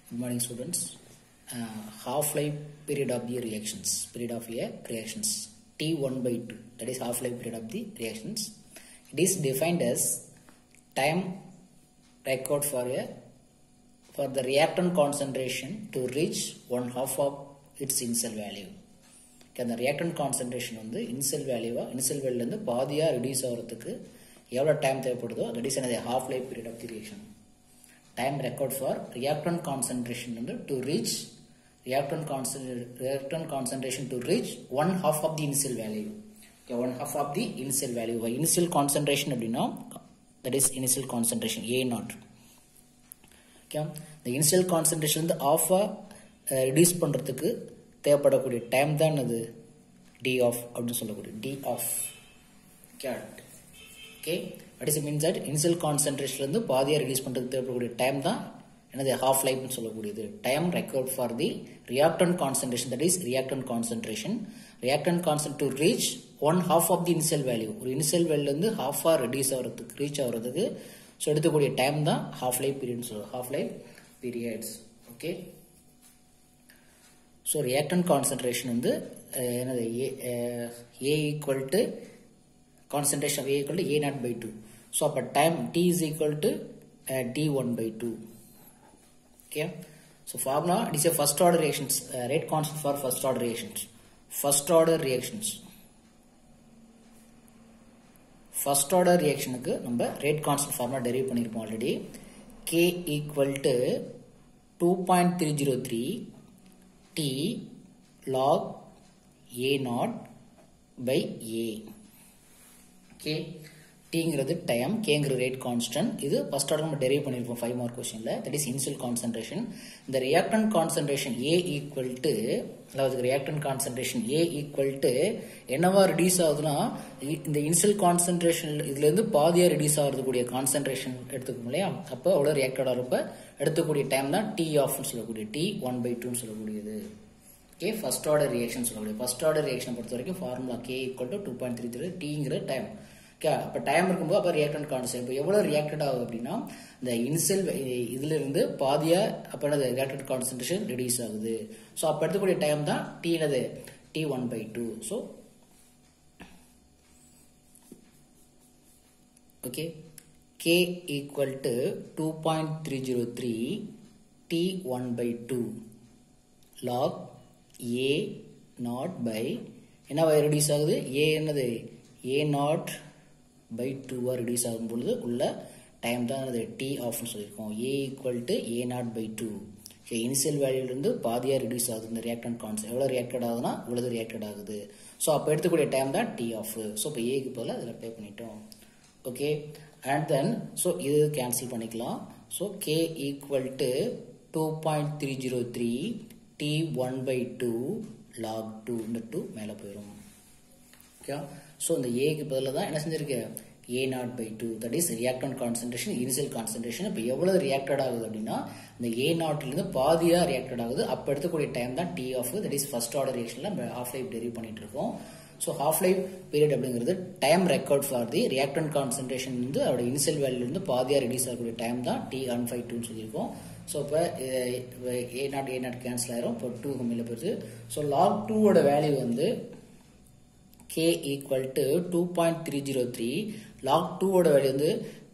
Good morning, students. Uh, half-life period of the reactions, period of a reactions, T1 by 2, that is half-life period of the reactions. It is defined as time record for a for the reactant concentration to reach one half of its initial value. Okay, அந்த reactant concentration வந்து initial value initial value இருந்து பாதியா reduce ஆகிறதுக்கு எவ்வளோ time தேவைப்படுதோ that is another half life period of the reaction. time record for reactant concentration வந்து to reach reactant concentration reactant concentration to reach one half of the initial value okay, one half of the initial value initial concentration அப்படின்னா that is initial concentration A naught okay the initial concentration வந்து of reduce பண்றதுக்கு தேவைப்படக்கூடிய time தான் அது D half அப்படின்னு சொல்லக்கூடிய T half கேட் okay what is means that initial கான்சன்ட்ரேஷன்லேருந்து பாதியாக ரிலீஸ் பண்ணுறதுக்கு தேவைப்படக்கூடிய டைம் தான் என்னது ஹாஃப் லைஃப்னு சொல்லக்கூடியது time record for the reactant concentration that is reactant concentration reactant concentration to reach one half of the initial value ஒரு இனிஷியல் வேல்யூலேருந்து ஹாஃபாக ரெடியூஸ் ஆகிறதுக்கு ரீச் ஆகிறதுக்கு ஸோ எடுத்துக்கூடிய டைம் தான் ஹாஃப் லைஃப் பீரியட்னு சொல்லுவோம் half life periods okay so reactant concentration வந்து என்னது A A equal to concentration of A equal to A naught by 2. So, upper time T is equal to uh, D1 by 2. Okay. So, formula it is a first order reactions, uh, rate constant for first order reactions. First order reactions. First order ரியாக்ஷனுக்கு நம்ம rate constant formula derive பண்ணியிருப்போம் already K equal to two point three zero three T log A naught by A K டிங்கிறது time கேங்கிறது rate constant இது first order நம்ம derive பண்ணியிருப்போம் five mark கொஸ்டினில் that is initial concentration இந்த reactant concentration A equal to அதாவது reactant concentration A equal to என்னவா reduce ஆகுதுன்னா இந்த இனிஷியல் கான்சன்ட்ரேஷன் இதுலேருந்து பாதியாக ரிடியூஸ் ஆகிறதுக்கூடிய கான்சன்ட்ரேஷன் எடுத்துக்கோம் இல்லையா அப்போ அவ்வளோ ரியாக்டட் ஆகிறப்ப எடுத்துக்கூடிய டைம் தான் டி ஆஃப்னு சொல்லக்கூடிய டி ஒன் பை டூன்னு சொல்லக்கூடியது ஓகே ஃபர்ஸ்ட் ஆர்டர் ரியாக்ஷன் சொல்லக்கூடிய ஃபர்ஸ்ட் ஆர்டர் ரியாக்ஷன் பொறுத்த வரைக்கும் formula K equal to two point three three டிங்கிற டைம் ஓகே அப்போ டைம் இருக்கும்போது அப்போ ரியாக்டன் கான்செப்ட் இப்போ எவ்வளோ ரியாக்டட் ஆகுது அப்படின்னா இந்த இனிஷியல் இதுல இருந்து பாதியா அப்போ என்னது ரியாக்டட் கான்சன்ட்ரேஷன் ரெடியூஸ் ஆகுது ஸோ அப்போ எடுத்துக்கூடிய டைம் தான் டி என்னது T one by two so okay K equal to two point three zero three T one by two log A naught by என்னவா ரெடியூஸ் ஆகுது ஏ என்னது ஏ நாட் பை டூவாக reduce ஆகும் பொழுது உள்ள டைம் தான் அது டி ஆஃப்னு சொல்லியிருக்கோம் A equal to A naught by two okay initial வேல்யூலேருந்து பாதியாக ரெடியூஸ் ஆகுது இந்த ரியாக்டன் கான்செப்ட் எவ்வளோ ரியாக்டட் ஆகுதுன்னா இவ்வளோ ரியாக்டட் ஆகுது ஸோ அப்போ எடுத்துக்கூடிய டைம் தான் டி ஆஃப் ஸோ இப்போ ஏக்கு போல அதில் அப்ளை பண்ணிட்டோம் ஓகே அண்ட் தென் ஸோ இது கேன்சல் பண்ணிக்கலாம் so K equal to two point three zero three T one by two log two இந்த டூ மேலே போயிடும் ஓகே ஸோ இந்த ஏக்கு பதிலாக தான் என்ன செஞ்சிருக்கு A naught by two that is reactant concentration initial concentration இப்போ எவ்வளோ ரியாக்டட் ஆகுது அப்படின்னா இந்த ஏ நாட்லேருந்து பாதியாக ரியாக்டட் ஆகுது அப்போ எடுத்துக்கூடிய டைம் தான் T half that is first order ரியாக்ஷனில் நம்ம ஹாஃப் லைஃப் டெரிவ் பண்ணிட்டு இருக்கோம் ஸோ ஹாஃப் லைஃப் பீரியட் அப்படிங்கிறது time record for the reactant concentration வந்து அதோட இனிஷியல் வேல்யூலேருந்து பாதியாக ரெடியூஸ் ஆகக்கூடிய டைம் தான் டி ஒன் ஃபைவ் டூன்னு சொல்லியிருக்கோம் ஸோ இப்போ A naught A naught cancel ஆயிரும் இப்போ டூ கம்மியில் போயிடுது ஸோ லாக் டூவோட வேல்யூ வந்து k equal to 2.303 log 2 ஓட வேல்யூ வந்து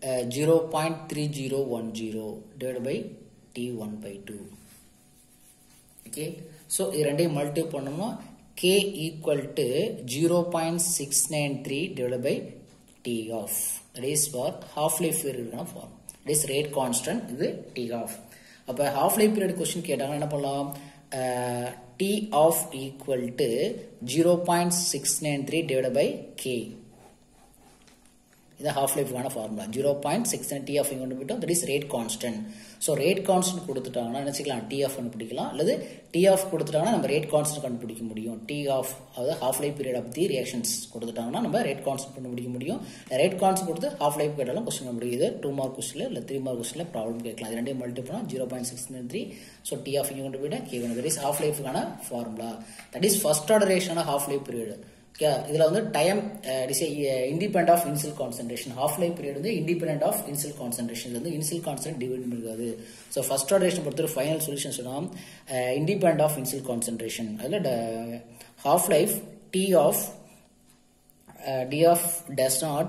0.3010 divided by t1 by 2 okay so இது ரெண்டையும் மல்டி பண்ணோம்னா k equal to 0.693 divided by t off that is for half life period form that is rate constant இது t off அப்ப half life period question கேட்டாங்கன்னா என்ன பண்ணலாம் T of equal to 0.693 divided by K. இது half life கான formula 0.69 T of இங்க விட்டோம் that is rate constant so rate constant கொடுத்துட்டாங்கன்னா நினைச்சுக்கலாம் T of கண்டுபிடிக்கலாம் அல்லது T of கொடுத்துட்டாங்கன்னா நம்ம rate constant கண்டுபிடிக்க முடியும் T of அதாவது half life period of the reactions கொடுத்துட்டாங்கன்னா நம்ம rate constant கண்டுபிடிக்க முடியும் rate constant கொடுத்து half life கேட்டாலும் கொஸ்டின் முடியும் இது டூ மார்க் கொஸ்டின்ல இல்ல த்ரீ மார்க் கொஸ்டின்ல ப்ராப்ளம் கேட்கலாம் இது ரெண்டையும் மல்டி பண்ணா zero point six three so T half இங்கே கொண்டு போயிட்டா K that is half life கான formula that is first order ரேஷனான half life period இதில் வந்து time independent of initial concentration half life period வந்து இண்டிபெண்ட் ஆஃப் இன்சில் கான்சன்ட்ரேஷன் இது வந்து இன்சில் கான்சன்ட்ரேட் டிபெண்ட் இருக்காது ஸோ ஃபர்ஸ்ட் ஆர்டரேஷன் பொறுத்தவரை ஃபைனல் சொல்யூஷன் சொன்னால் இண்டிபெண்ட் ஆஃப் இன்சில் கான்சன்ட்ரேஷன் அதில் half life t of uh, d of does not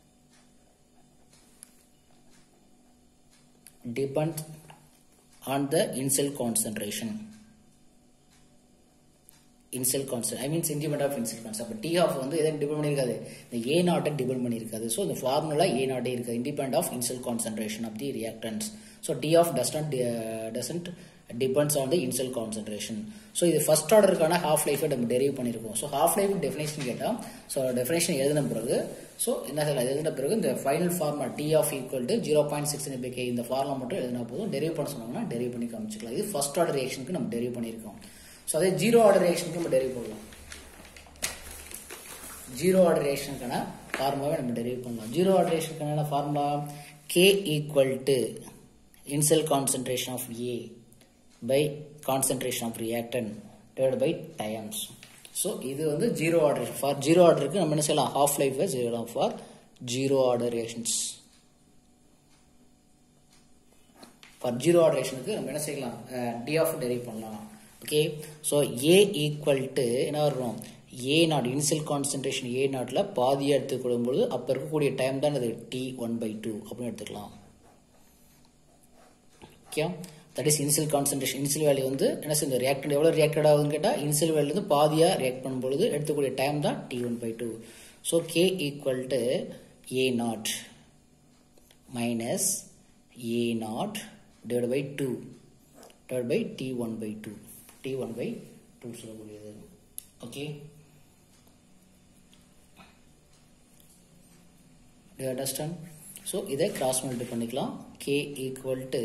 depend on the incel concentration initial concept I means independent of initial concept T half வந்து எதை depend பண்ணியிருக்காது இந்த A நாட்டை depend பண்ணியிருக்காது so இந்த formula A நாட்டே இருக்காது independent of initial concentration of the reactants so T half does not doesn't depends on the initial concentration so இது ஃபர்ஸ்ட் ஆர்டருக்கான ஹாஃப் லைஃபை நம்ம டெரிவ் பண்ணியிருக்கோம் ஸோ ஹாஃப் லைஃப் டெஃபினேஷன் கேட்டால் ஸோ டெஃபினேஷன் எழுதின பிறகு ஸோ என்ன சொல்ல எழுதின பிறகு இந்த final formula T half equal to zero point six K இந்த ஃபார்மா மட்டும் எழுதினா போதும் டெரிவ் பண்ண சொன்னாங்கன்னா டெரிவ் பண்ணி காமிச்சிக்கலாம் இது ஃபர்ஸ்ட் ஆர்டர் ரியாக்ஷனுக்கு நம்ம டெரிவ் பண்ணியிருக்கோம் ஸோ அதே ஜீரோ ஆர்டர் ரியாக்ஷனுக்கு நம்ம டெரிவ் பண்ணலாம் ஜீரோ ஆர்டர் ரியாக்ஷனுக்கான ஃபார்முலாவை நம்ம டெரிவ் பண்ணலாம் ஜீரோ ஆர்டர் ரியாக்ஷனுக்கான formula K equal to initial concentration of A by concentration of reactant divide by times so இது வந்து ஜீரோ ஆர்டர் ஃபார் ஜீரோ ஆர்டருக்கு நம்ம என்ன செய்யலாம் half life zero for zero order reactions for zero order ரியாக்ஷனுக்கு நம்ம என்ன செய்யலாம் டி ஆஃப் டெரிவ் பண்ணலாம் okay so A equal to என்ன வரும் A naught initial concentration A நாட்டில் பாதியாக எடுத்துக்கொள்ளும் பொழுது அப்போ இருக்கக்கூடிய டைம் தான் அது டி ஒன் பை டூ அப்படின்னு எடுத்துக்கலாம் okay that is initial concentration initial value வந்து என்ன செய்யுது ரியாக்டட் எவ்வளோ ரியாக்டட் ஆகுதுன்னு கேட்டால் இனிஷியல் வேல்யூ வந்து பாதியாக ரியாக்ட் பண்ணும்பொழுது எடுத்துக்கூடிய டைம் தான் T one by two so K equal to A naught minus A naught divide by two divide by T one by two T one by two சொல்லக்கூடியது okay to understand so இதை cross multi பண்ணிக்கலாம் K equal to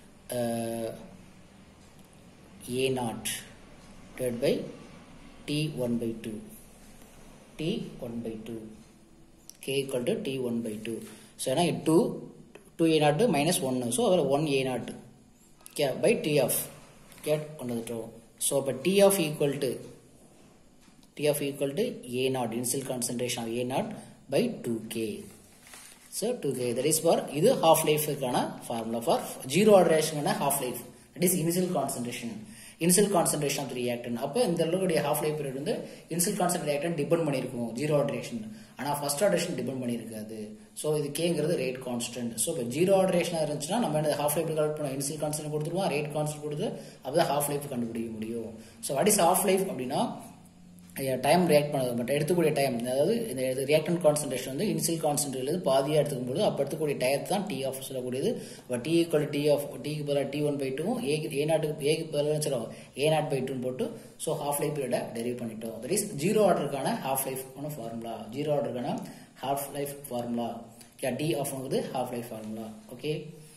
A naught divide by T one by two T one by two K equal to T one by two so ஏன்னா two two A நாட்டு minus ஒன்று so அதில் one A naught okay by T half கேட் கொண்டு வந்துட்டோம் so அப்போ T half equal to T half equal to A naught initial concentration of A naught by two K so two K that is for இது half லைஃபுக்கான formula for zero ஆர்டரேஷனுக்கான half life that is initial concentration initial concentration of reactant அப்போ இந்த அளவுடைய half life period வந்து initial concentration reactant depend பண்ணியிருக்கும் zero ஆர்டரேஷன் ஆனால் first order reaction depend பண்ணியிருக்காது ஸோ இது கேங்கிறது ரேட் கான்ஸ்டன்ட் ஸோ இப்போ ஜீரோ ஆர்டரேஷனாக இருந்துச்சுன்னா நம்ம என்ன ஹாஃப் லைஃப் கால்குலேட் பண்ணோம் இனிஷியல் கான்ஸ்டன்ட் கொடுத்துருவோம் ரேட் கான்ஸ்டன்ட் கொடுத்து அப்போ தான் ஹாஃப் லைஃப் கண்டுபிடிக்க முடியும் so what is half life அப்படின்னா டைம் ரியாக்ட் பண்ணது பட் எடுத்துக்கூடிய டைம் அதாவது இந்த ரியாக்டன் கான்சன்ட்ரேஷன் வந்து இனிஷியல் கான்சன்ட்ரேட்லேருந்து பாதியாக எடுத்துக்கும் போது அப்போ எடுத்துக்கூடிய டயத்தை தான் டி ஆஃப் சொல்லக்கூடியது இப்போ டி ஈக்குவல் டி ஆஃப் டிக்கு பதிலாக டி ஒன் பை டூவும் ஏ ஏ நாட்டுக்கு ஏக்கு பதிலாக சொல்லுவோம் ஏ நாட் பை டூன்னு போட்டு ஸோ ஹாஃப் லைஃப் பீரியடை டெரிவ் பண்ணிட்டோம் தட் இஸ் ஜீரோ ஆர்டருக்கான ஹாஃப் லைஃப்க்கான ஃபார்முலா ஜீரோ ஆர்டருக்கான ஹாஃப் லைஃப் ஃபார்முலா டி ஆஃப்ங்கிறது ஹாஃப் லைஃப் ஃபார்முலா ஓகே